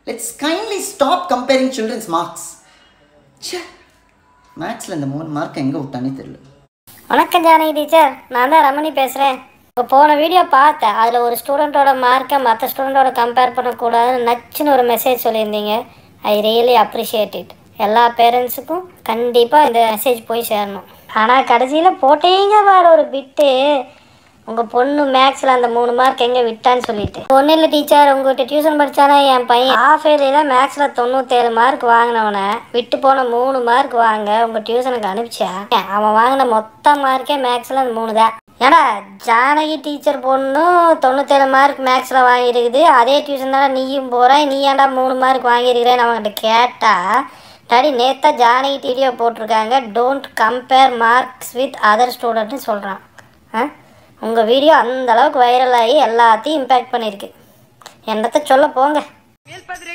let's kindly stop comparing children's marks ச்சே மேக்ஸில் இந்த மூணு மார்க் எங்கே விட்டானே தெரியல வணக்கம் ஜானகி டீச்சர் நான் தான் ரமணி பேசுகிறேன் இப்போ போன வீடியோ பார்த்தேன் அதில் ஒரு ஸ்டூடெண்ட்டோட மார்க்கை மற்ற ஸ்டூடெண்ட்டோட கம்பேர் பண்ணக்கூடாதுன்னு நச்சுன்னு ஒரு மெசேஜ் சொல்லியிருந்தீங்க ஐ ரியலி அப்ரிஷியேட் இட் எல்லா பேரண்ட்ஸுக்கும் கண்டிப்பாக இந்த மெசேஜ் போய் சேரணும் ஆனால் கடைசியில் போட்டீங்க பாரு ஒரு பிட்டு உங்கள் பொண்ணு மேக்ஸில் அந்த மூணு மார்க் எங்கே விட்டான்னு சொல்லிட்டு ஒன்றும் இல்லை டீச்சர் உங்கள்கிட்ட டியூஷன் படித்தானே என் பையன் ஆஃப் இயர்லியில் மேக்ஸில் தொண்ணூற்றேழு மார்க் வாங்கினவனை விட்டு போன மூணு மார்க் வாங்க உங்கள் டியூஷனுக்கு அனுப்பிச்சா அவன் வாங்கின மொத்த மார்க்கே மேக்ஸில் அந்த மூணு தான் ஏன்னா ஜானகி டீச்சர் பொண்ணும் தொண்ணூற்றேழு மார்க் மேக்ஸில் வாங்கியிருக்குது அதே டியூஷன் தானே நீயும் போகிற நீ ஏன்டா மூணு மார்க் வாங்கியிருக்கிறேன்னு அவங்ககிட்ட கேட்டால் டாடி நேத்தா ஜானகி வீடியோ போட்டிருக்காங்க don't compare marks with other ஸ்டூடெண்ட்னு சொல்கிறான் ஆ உங்கள் வீடியோ அந்த அளவுக்கு வைரல் ஆகி எல்லாத்தையும் இம்பேக்ட் பண்ணியிருக்கு என்னத்த சொல்ல போங்க